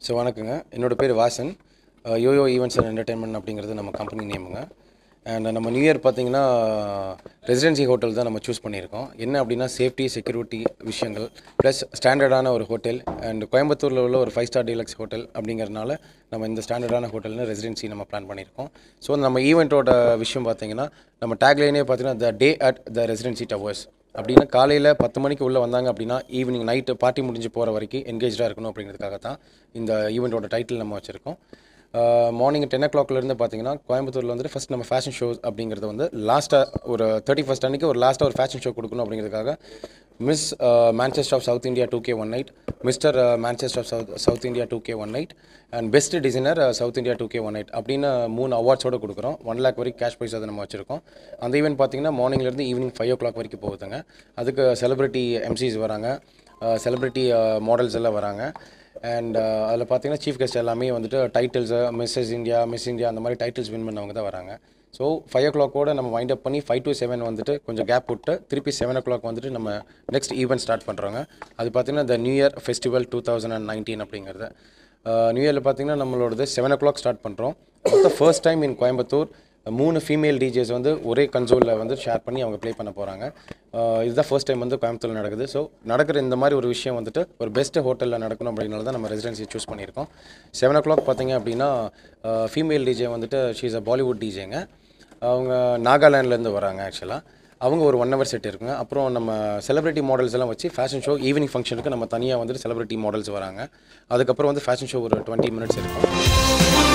so வணக்கங்க என்னோட பேர் Vasan Yoyo events and entertainment அப்படிங்கிறது நம்ம கம்பெனி நேமுங்க அண்ட் நம்ம நியூ இயர் பார்த்தீங்கன்னா ரெசிடென்சி ஹோட்டல் தான் நம்ம சூஸ் பண்ணியிருக்கோம் என்ன அப்படின்னா சேஃப்டி செக்யூரிட்டி விஷயங்கள் ப்ளஸ் ஸ்டாண்டர்டான ஒரு ஹோட்டல் அண்ட் கோயம்புத்தூரில் உள்ள ஒரு ஃபைவ் ஸ்டார் டீலக்ஸ் ஹோட்டல் அப்படிங்கிறதுனால நம்ம இந்த ஸ்டாண்டர்டான ஹோட்டல்னு ரெசிடென்சி நம்ம பிளான் பண்ணியிருக்கோம் ஸோ நம்ம ஈவெண்ட்டோட விஷயம் பார்த்தீங்கன்னா நம்ம டேக்லைனே பார்த்தீங்கன்னா the day at the residency towers அப்படின்னா காலையில் பத்து மணிக்கு உள்ளே வந்தாங்க அப்படின்னா ஈவினிங் நைட்டு பார்ட்டி முடிஞ்சு போகிற வரைக்கும் என்கேஜாக இருக்கணும் அப்படிங்கிறதுக்காக தான் இந்த ஈவெண்ட்டோட டைட்டில் நம்ம வச்சுருக்கோம் மார்னிங் டென் ஓ கிளாக்லேருந்து பார்த்தீங்கன்னா கோயம்புத்தூரில் வந்துட்டு ஃபஸ்ட் நம்ம ஃபேஷன் ஷோஸ் அப்படிங்கிறத வந்து லாஸ்ட்டாக ஒரு தேர்ட்டி ஃபஸ்ட் அன்றைக்கி ஒரு லாஸ்ட்டாக ஒரு ஃபேஷன் ஷோ கொடுக்கணும் அப்படிங்கிறதுக்காக Miss Manchester of South India two K one night Mister Manchester of South South India two K one night and best designer South India two K one night அப்படின்னு மூணு அவார்ட்ஸோடு கொடுக்குறோம் one lakh வரைக்கும் cash prize அதை நம்ம வச்சுருக்கோம் அந்த event பார்த்தீங்கன்னா மார்னிங்லேருந்து ஈவினிங் ஃபைவ் ஓ கிளாக் வரைக்கும் போகுதுங்க அதுக்கு செலிப்ரிட்டி எம்சிஸ் வராங்க செலிப்ரிட்டி மாடல்ஸ் எல்லாம் வராங்க அண்ட் அதில் பார்த்தீங்கன்னா சீஃப் கெஸ்ட் எல்லாமே வந்துட்டு titles Mrs India Miss India அந்த மாதிரி டைட்டில்ஸ் வின் பண்ணவங்க தான் வராங்க ஸோ ஃபைவ் ஓ கிளாக்கோட நம்ம வைண்ட் அப் பண்ணி ஃபைவ் டு செவன் வந்துட்டு கொஞ்சம் கேப் விட்டு திருப்பி செவன் ஓ கிளாக் வந்துட்டு நம்ம நெக்ஸ்ட் ஈவெண்ட் ஸ்டார்ட் பண்ணுறோங்க அது பார்த்தீங்கன்னா the new year festival two thousand and nineteen அப்படிங்கிறது நியூ இயரில் பார்த்தீங்கன்னா நம்மளோடது செவன் ஓ கிளாக் ஸ்டார்ட் பண்ணுறோம் மொத்தம் ஃபர்ஸ்ட் டைம் இன் கோயம்புத்தூர் மூணு ஃபீமேல் டிஜேஸ் வந்து ஒரே கன்சோலில் வந்து ஷேர் பண்ணி அவங்க ப்ளே பண்ண போகிறாங்க இதுதான் ஃபர்ஸ்ட் டைம் வந்து கோயம்புத்தூரில் நடக்குது ஸோ நடக்கிற இந்த மாதிரி ஒரு விஷயம் வந்துட்டு ஒரு பெஸ்ட் ஹோட்டலில் நடக்கணும் அப்படின்னால தான் நம்ம ரெசிடென்சி சூஸ் பண்ணியிருக்கோம் செவன் ஓ கிளாக் பார்த்தீங்க அப்படின்னா ஃபீமேல் டிஜே வந்துட்டு ஷீஸ் அ பாலிவுட் டிஜேங்க அவங்க நாகாலாண்ட்லேருந்து வராங்க ஆக்சுவலாக அவங்க ஒரு ஒன் ஹவர் செட் இருக்குங்க அப்புறம் நம்ம செலிபிரிட்டி மாடல்ஸ் எல்லாம் வச்சு ஃபேஷன் ஷோ ஈவினிங் ஃபங்க்ஷனுக்கு நம்ம தனியாக வந்துட்டு செலிபிரிட்டி மாடல்ஸ் வராங்க அதுக்கப்புறம் வந்து ஃபேஷன் ஷோ ஒரு டுவெண்ட்டி மினிட்ஸ் இருக்கும்